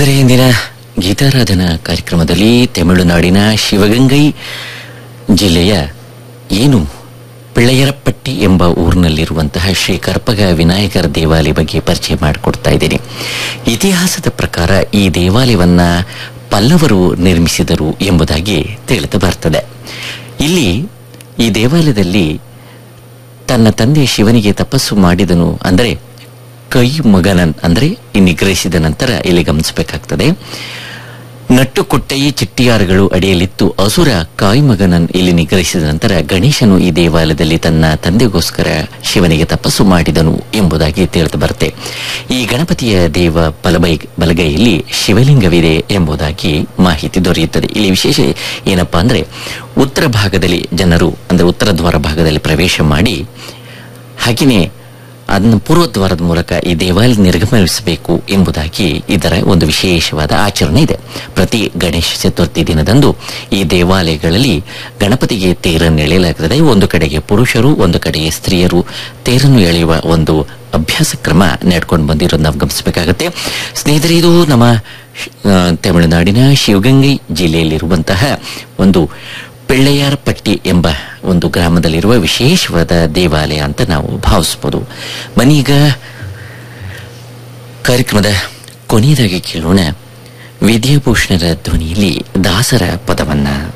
ಸ್ನೇಹಿತರೆ ಇಂದಿನ ಗೀತಾರಾಧನಾ ಕಾರ್ಯಕ್ರಮದಲ್ಲಿ ತಮಿಳುನಾಡಿನ ಶಿವಗಂಗೈ ಜಿಲ್ಲೆಯ ಏನು ಪಿಳ್ಳೆಯರಪಟ್ಟಿ ಎಂಬ ಊರಿನಲ್ಲಿರುವಂತಹ ಶ್ರೀ ಕರ್ಪಗ ವಿನಾಯಕರ ದೇವಾಲಯ ಬಗ್ಗೆ ಪರಿಚಯ ಮಾಡಿಕೊಡ್ತಾ ಇದ್ದೀನಿ ಇತಿಹಾಸದ ಪ್ರಕಾರ ಈ ದೇವಾಲಯವನ್ನ ಪಲ್ಲವರು ನಿರ್ಮಿಸಿದರು ಎಂಬುದಾಗಿ ತಿಳಿದು ಬರ್ತದೆ ಇಲ್ಲಿ ಈ ದೇವಾಲಯದಲ್ಲಿ ತನ್ನ ತಂದೆ ಶಿವನಿಗೆ ತಪಸ್ಸು ಮಾಡಿದನು ಅಂದರೆ ಕೈ ಮಗನನ್ ಅಂದರೆ ಈ ನಿಗ್ರಹಿಸಿದ ನಂತರ ಇಲ್ಲಿ ಗಮನಿಸಬೇಕಾಗ್ತದೆ ನಟ್ಟು ಕೊಟ್ಟೆಯಿ ಚಿಟ್ಟಿಯಾರುಗಳು ಅಡಿಯಲ್ಲಿತ್ತು ಅಸುರ ಕಾಯ್ಮಗನನ್ ಇಲ್ಲಿ ನಿಗ್ರಹಿಸಿದ ನಂತರ ಗಣೇಶನು ಈ ದೇವಾಲಯದಲ್ಲಿ ತನ್ನ ತಂದೆಗೋಸ್ಕರ ಶಿವನಿಗೆ ತಪಸ್ಸು ಮಾಡಿದನು ಎಂಬುದಾಗಿ ತಿಳಿದು ಬರುತ್ತೆ ಈ ಗಣಪತಿಯ ದೇವ ಬಲಬೈ ಬಲಗೈಯಲ್ಲಿ ಶಿವಲಿಂಗವಿದೆ ಎಂಬುದಾಗಿ ಮಾಹಿತಿ ದೊರೆಯುತ್ತದೆ ಇಲ್ಲಿ ವಿಶೇಷ ಏನಪ್ಪಾ ಅಂದ್ರೆ ಉತ್ತರ ಭಾಗದಲ್ಲಿ ಜನರು ಅಂದ್ರೆ ಉತ್ತರ ದ್ವಾರ ಭಾಗದಲ್ಲಿ ಪ್ರವೇಶ ಮಾಡಿ ಹಾಗೆಯೇ ಅದನ್ನು ಪೂರ್ವದ್ವಾರದ ಮೂಲಕ ಈ ದೇವಾಲಯ ನಿರ್ಗಮಿಸಬೇಕು ಎಂಬುದಾಗಿ ಇದರ ಒಂದು ವಿಶೇಷವಾದ ಆಚರಣೆ ಇದೆ ಪ್ರತಿ ಗಣೇಶ ಚತುರ್ಥಿ ದಿನದಂದು ಈ ದೇವಾಲಯಗಳಲ್ಲಿ ಗಣಪತಿಗೆ ತೇರನ್ನು ಎಳೆಯಲಾಗುತ್ತದೆ ಒಂದು ಕಡೆಗೆ ಪುರುಷರು ಒಂದು ಕಡೆಗೆ ಸ್ತ್ರೀಯರು ತೇರನ್ನು ಎಳೆಯುವ ಒಂದು ಅಭ್ಯಾಸ ಕ್ರಮ ನಡ್ಕೊಂಡು ಬಂದಿರೋದು ನಾವು ಗಮನಿಸಬೇಕಾಗತ್ತೆ ಸ್ನೇಹಿತರೆ ಇದು ನಮ್ಮ ಆ, ತಮಿಳುನಾಡಿನ ಶಿವಗಂಗೈ ಜಿಲ್ಲೆಯಲ್ಲಿರುವಂತಹ ಒಂದು ಪಿಳ್ಳೆಯಾರಪಟ್ಟಿ ಎಂಬ ಒಂದು ಗ್ರಾಮದಲ್ಲಿರುವ ವಿಶೇಷವಾದ ದೇವಾಲಯ ಅಂತ ನಾವು ಭಾವಿಸ್ಬೋದು ಬನ್ನೀಗ ಕಾರ್ಯಕ್ರಮದ ಕೊನೆಯದಾಗಿ ಕೇಳೋಣ ವಿದ್ಯಾಭೂಷಣರ ಧ್ವನಿಯಲ್ಲಿ ದಾಸರ ಪದವನ್ನ